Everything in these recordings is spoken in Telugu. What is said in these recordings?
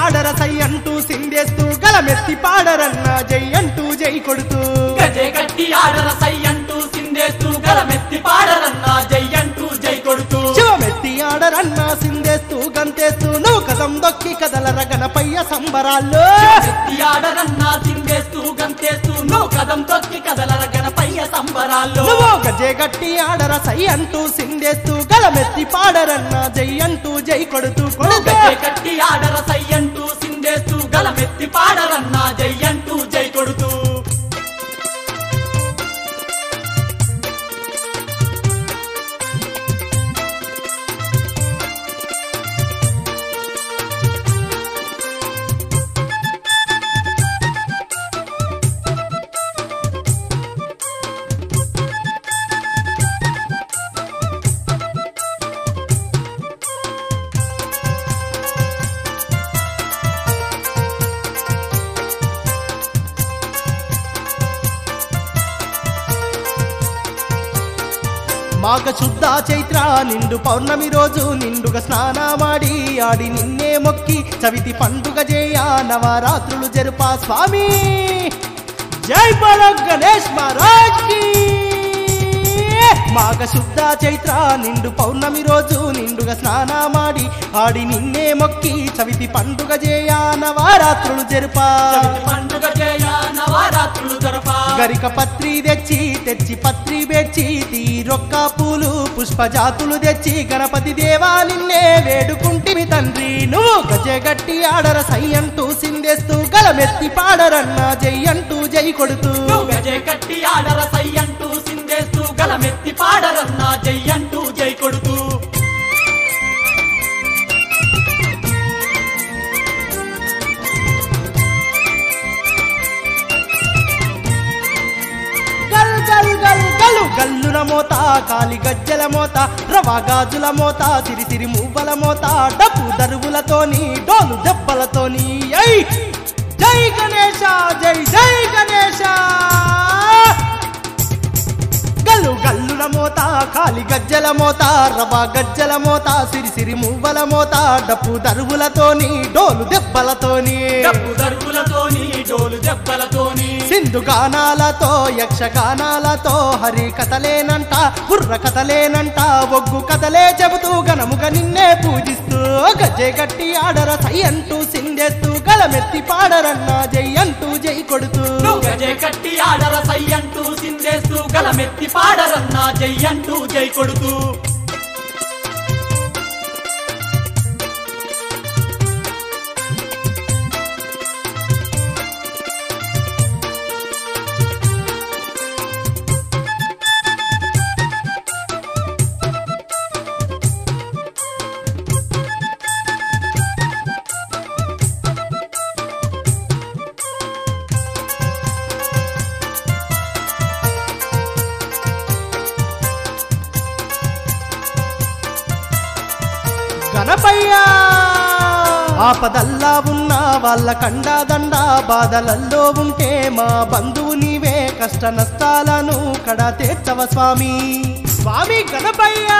ఆడర సై అంటూ సిందేస్తూ గలమెత్తి పాడరన్న జై అంటూ జై కొడుతూ గజే గట్టి ఆడర సై అంటూ సిందేస్తూ గలమెత్తి పాడరన్నా జై అంటూ జై కొడుతూ శివమెత్తి ఆడరన్న సిందేస్తూ గంతేస్తూ నువ్వు కదం దొక్కి కదలర గణపయ్య సంబరాల్లో ఎత్తి ఆడరన్నా సిందేస్తూ గంతేస్తూ నువ్వు కదం తొక్కి కదలర గణపయ్య సంబరాల్లో నువ్వు గజే గట్టి ఆడర సై అంటూ సిందేస్తూ గలమెత్తి పాడరన్న జై అంటూ జై కొడుతూ కొడుతూ గజే కట్టి ఆడర సై అంటూ సిందేస్తూ గలమెత్తి పాడరన్నా జై అంటూ జై కొడుతూ మాఘ శుద్ధ చైత్ర నిండు పౌర్ణమి రోజు నిండుగా స్నానమాడి ఆడి నిన్నే మొక్కి చవితి పండుగ చేయ నవరాత్రులు జరుపా స్వామి జై బలో గణేష్ మహారాజ్ కి మాఘ శుద్ధ చైత్ర నిండు పౌర్ణమి రోజు నిండుగా స్నానమాడి ఆడి నిన్నే మొక్కి చవితి పండుగ చేయ నవరాత్రులు జరుపా పండుగ చేయ నవరాత్రులు జరపా గరిక పత్రి తెచ్చి తెచ్చి పత్రి బెచ్చి తీరొక్క పూలు పుష్పజాతులు తెచ్చి గణపతి దేవా నిన్నే వేడుకుంటిమి తండ్రి నువ్వు గజగట్టి ఆడర సై అంటూ సిందేస్తూ గలమెత్తి పాడరన్న జై అంటూ జై కొడుతూ నువ్వు గజే కట్టి ఆడర సై అంటూ సిందేస్తూ గలమెత్తి పాడరన్నా జై అంటూ జై కొడుతూ గల్ గల్ గల్ గల్లు గల్లున మోత కాలి గజ్జల మోత రవా గాజుల మోత సిరి సిరి మువ్వల మోత డబ్బు దరువులతోని డోలు దెబ్బలతోని ఐ జై గణేశ జై జై గణేశ గల్లు గల్లుల మోత కాలి గజ్జల మోత రవా గజ్జల మోత సిరి సిరి మువ్వల మోత డప్పు దరువులతోని డోలు దెబ్బలతోని డబ్బు దరువులతోని డోలు దెబ్బలతోని సింధు గానాలతో యక్షగానాలతో హరి కథలేనంట బుర్ర కథలేనంట ఒగ్గు కథలే చెబుతూ గనముగ నిన్నే పూజిస్తూ గజే గట్టి ఆడర సై అంటూ సిందేస్తూ గలమెత్తి పాడరన్న జై అంటూ జై కొడుతూ నువ్వు గజే కట్టి ఆడర సై అంటూ సిందేస్తూ గలమెత్తి పాడరన్నా జై అంటూ జై కొడుతూ గణపయ్యా ఆపదల్లా ఉన్న వాళ్ళ కండాదండ బాధలల్లో ఉంటే మా బంధువు నీవే కష్ట నష్టాలను కడ తీర్చవ స్వామి స్వామి గణపయ్యా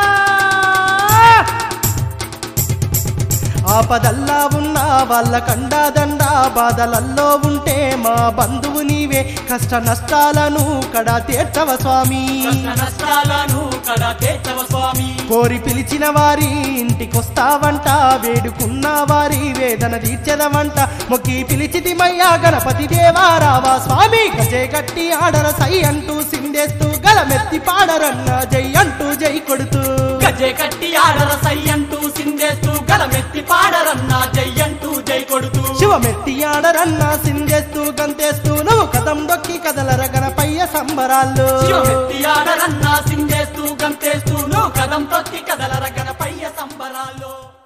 ఆపదల్లా ఉన్న వాళ్ళ కండాదండ బాధలల్లో ఉంటే మా బంధువు నీవే కష్ట నష్టాలను కడ తీర్చవ స్వామి కష్ట నష్టాలను కడా తీర్చవ స్వామి కోరి పిలిచిన వారి ఇంటికొస్తావంట వేడుకున్న వారి వేదన తీర్చదవంట మొక్కి పిలిచితిమయ్యా గణపతి దేవా రావా స్వామి గజే గట్టి ఆడర సై అంటూ సిందేస్తూ గలమెత్తి పాడరన్న జై అంటూ జై కొడుతూ గజే కట్టి ఆడర సై అంటూ సిందేస్తూ గలమెత్తి పాడరన్నా జై అంటూ జై కొడుతూ శివమెత్తి ఆడరన్న సిందేస్తూ గంతేస్తూ నువ్వు కదం దొక్కి కదలర గణపయ్య సంబరాల్లో శివమెత్తి ఆడరన్నా సిందేస్తూ గంతేస్తూ నువ్వు కదం తొక్కి కదలర